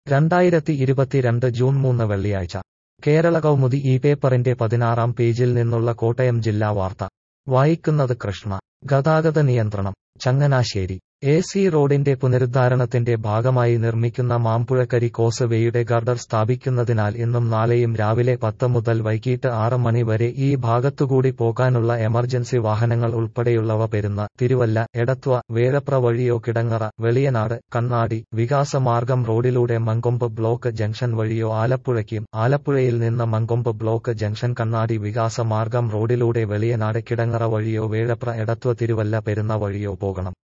രണ്ടായിരത്തി ഇരുപത്തിരണ്ട് ജൂൺ മൂന്ന് വെള്ളിയാഴ്ച കേരള കൗമുദി ഈ പേപ്പറിന്റെ പതിനാറാം പേജിൽ നിന്നുള്ള കോട്ടയം ജില്ലാ വാർത്ത വായിക്കുന്നത് കൃഷ്ണ ഗതാഗത നിയന്ത്രണം ചങ്ങനാശ്ശേരി എ സി റോഡിന്റെ പുനരുദ്ധാരണത്തിന്റെ ഭാഗമായി നിർമ്മിക്കുന്ന മാമ്പുഴക്കരി കോസ് വേയുടെ ഗർഡർ സ്ഥാപിക്കുന്നതിനാൽ ഇന്നും നാളെയും രാവിലെ പത്ത് മുതൽ വൈകിട്ട് ആറ് മണി വരെ ഈ ഭാഗത്തുകൂടി പോകാനുള്ള എമർജൻസി വാഹനങ്ങൾ ഉൾപ്പെടെയുള്ളവ പെരുന്ന തിരുവല്ല എടത്വ വേഴപ്ര വഴിയോ കിടങ്ങറ വെളിയനാട് കണ്ണാടി വികാസമാർഗം റോഡിലൂടെ മങ്കൊമ്പ് ബ്ലോക്ക് ജംഗ്ഷൻ വഴിയോ ആലപ്പുഴയ്ക്കും ആലപ്പുഴയിൽ നിന്ന് മങ്കൊമ്പ് ബ്ലോക്ക് ജംഗ്ഷൻ കണ്ണാടി വികാസമാർഗം റോഡിലൂടെ വെളിയനാട് കിടങ്ങറ വഴിയോ വേഴപ്ര എടത്വ തിരുവല്ല പെരുന്ന വഴിയോ പോകണം